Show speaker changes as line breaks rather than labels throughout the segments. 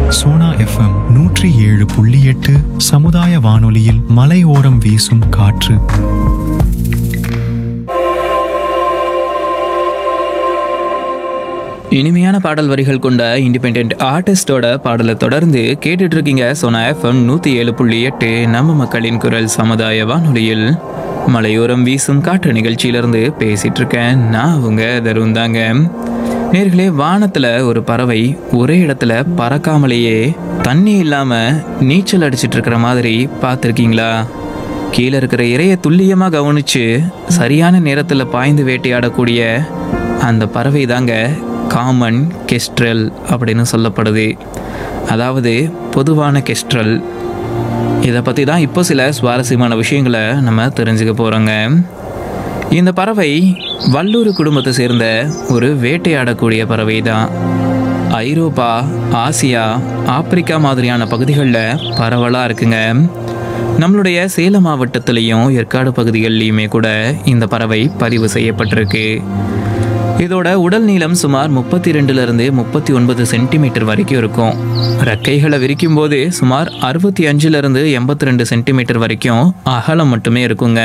Sona FM நூற்றி ஏழு புள்ளி எட்டு சமுதாய வானொலியில் மலையோரம் வீசும் காற்று
இனிமையான பாடல் வரிகள் கொண்ட இண்டிபெண்ட் ஆர்டிஸ்டோட பாடலை தொடர்ந்து கேட்டுட்டு இருக்கீங்க சோனா எஃப்எம் நூற்றி ஏழு புள்ளி எட்டு நம்ம மக்களின் குரல் சமுதாய வானொலியில் மலையோரம் வீசும் காற்று நிகழ்ச்சியிலிருந்து பேசிட்டு இருக்கேன் நான் உங்க தருண் தாங்க நேர்களே வானத்துல ஒரு பறவை ஒரே இடத்துல பறக்காமலேயே தண்ணி இல்லாம நீச்சல் அடிச்சிட்டு இருக்கிற மாதிரி பார்த்துருக்கீங்களா கீழே இருக்கிற இரையை துல்லியமா கவனிச்சு சரியான நேரத்துல பாய்ந்து வேட்டையாடக்கூடிய அந்த பறவை தாங்க காமன் கெஸ்ட்ரல் அப்படின்னு சொல்லப்படுது அதாவது பொதுவான கெஸ்ட்ரல் இதை பற்றி தான் இப்போ சில சுவாரஸ்யமான விஷயங்களை நம்ம தெரிஞ்சுக்க போகிறோங்க இந்த பறவை வல்லூர் குடும்பத்தை சேர்ந்த ஒரு வேட்டையாடக்கூடிய பறவை தான் ஐரோப்பா ஆசியா ஆப்பிரிக்கா மாதிரியான பகுதிகளில் பரவலாக இருக்குங்க நம்மளுடைய சேலம் மாவட்டத்திலையும் ஏற்காடு பகுதிகள்லையுமே கூட இந்த பறவை பதிவு செய்யப்பட்டிருக்கு இதோட உடல் நீளம் சுமார் முப்பத்தி ரெண்டுல இருந்து முப்பத்தி ஒன்பது சென்டிமீட்டர் வரைக்கும் இருக்கும் ரெக்கைகளை விரிக்கும் போது சுமார் அறுபத்தி அஞ்சுல இருந்து எண்பத்தி ரெண்டு சென்டிமீட்டர் வரைக்கும் அகலம் மட்டுமே இருக்குங்க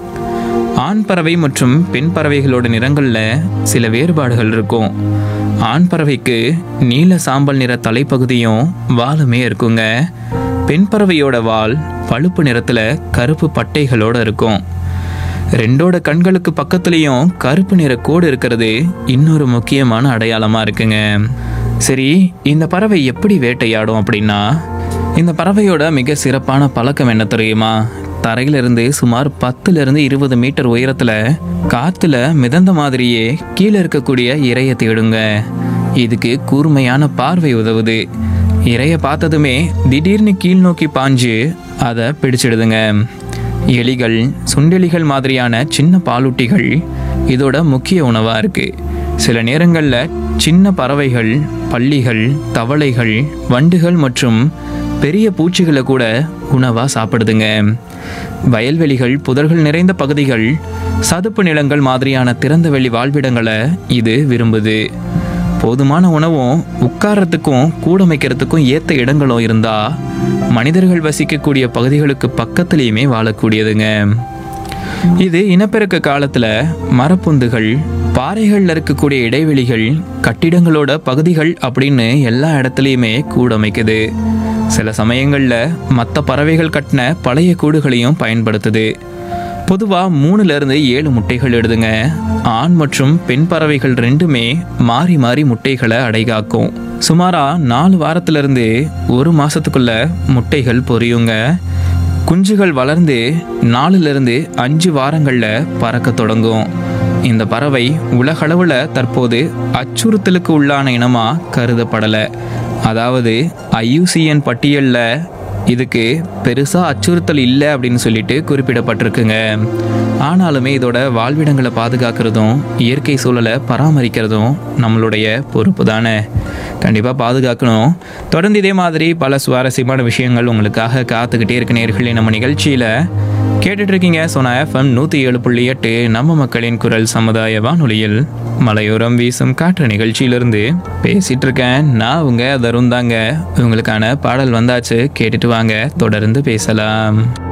ஆண் பறவை மற்றும் பெண் பறவைகளோட நிறங்கள்ல சில வேறுபாடுகள் இருக்கும் ஆண் பறவைக்கு நீல சாம்பல் நிற தலைப்பகுதியும் வாலுமே இருக்குங்க பெண் பறவையோட வால் பழுப்பு நிறத்துல கருப்பு பட்டைகளோட இருக்கும் ரெண்டோட கண்களுக்கு பக்கத்துலேயும் கருப்பு நிற கோடு இருக்கிறது இன்னொரு முக்கியமான அடையாளமா இருக்குங்க சரி இந்த பறவை எப்படி வேட்டையாடும் அப்படின்னா இந்த பறவையோட மிக சிறப்பான பழக்கம் என்ன தெரியுமா தரையிலிருந்து சுமார் பத்துல இருந்து இருபது மீட்டர் உயரத்துல காத்துல மிதந்த மாதிரியே கீழே இருக்கக்கூடிய இரையை தேடுங்க இதுக்கு கூர்மையான பார்வை உதவுது இரையை பார்த்ததுமே திடீர்னு கீழ் நோக்கி பாஞ்சு அதை பிடிச்சிடுதுங்க எலிகள் சுண்டெலிகள் மாதிரியான சின்ன பாலூட்டிகள் இதோட முக்கிய உணவா இருக்கு சில நேரங்களில் சின்ன பறவைகள் பள்ளிகள் தவளைகள் வண்டுகள் மற்றும் பெரிய பூச்சிகளை கூட உணவா சாப்பிடுதுங்க வயல்வெளிகள் புதர்கள் நிறைந்த பகுதிகள் சதுப்பு நிலங்கள் மாதிரியான திறந்த வெளி வாழ்விடங்களை இது விரும்புது போதுமான உணவும் உட்கார்றதுக்கும் கூடமைக்கிறதுக்கும் ஏற்ற இடங்களும் இருந்தா மனிதர்கள் வசிக்கக்கூடிய பகுதிகளுக்கு பக்கத்துலேயுமே வாழக்கூடியதுங்க இது இனப்பெருக்க காலத்துல மரப்பொந்துகள் பாறைகள்ல இருக்கக்கூடிய இடைவெளிகள் கட்டிடங்களோட பகுதிகள் அப்படின்னு எல்லா இடத்துலையுமே கூடமைக்குது சில சமயங்கள்ல மற்ற பறவைகள் கட்டின பழைய கூடுகளையும் பயன்படுத்துது பொதுவாக மூணுல இருந்து ஏழு முட்டைகள் இடுதுங்க ஆண் மற்றும் பெண் பறவைகள் ரெண்டுமே மாறி மாறி முட்டைகளை அடைகாக்கும் சுமாரா நாலு வாரத்துல இருந்து ஒரு மாசத்துக்குள்ள முட்டைகள் பொரியுங்க குஞ்சுகள் வளர்ந்து நாலுலேருந்து அஞ்சு வாரங்களில் பறக்க தொடங்கும் இந்த பறவை உலகளவில் தற்போது அச்சுறுத்தலுக்கு உள்ளான இனமாக கருதப்படலை அதாவது ஐயூசிஎன் பட்டியலில் இதுக்கு பெருசாக அச்சுறுத்தல் இல்லை அப்படின்னு சொல்லிட்டு குறிப்பிடப்பட்டிருக்குங்க ஆனாலுமே இதோட வாழ்விடங்களை பாதுகாக்கிறதும் இயற்கை சூழலை பராமரிக்கிறதும் நம்மளுடைய பொறுப்பு தானே கண்டிப்பாக பாதுகாக்கணும் தொடர்ந்து இதே மாதிரி பல சுவாரஸ்யமான விஷயங்கள் உங்களுக்காக காத்துக்கிட்டே இருக்க நேர்களே நம்ம நிகழ்ச்சியில் கேட்டுட்டு இருக்கீங்க சோனா எஃப்எம் நூற்றி ஏழு புள்ளி எட்டு நம்ம மக்களின் குரல் சமுதாய வானொலியில் மலையோரம் வீசும் காற்று நிகழ்ச்சியிலிருந்து பேசிட்டு இருக்கேன் நான் உங்க தருண் தாங்க உங்களுக்கான பாடல் வந்தாச்சு கேட்டுட்டு வாங்க தொடர்ந்து பேசலாம்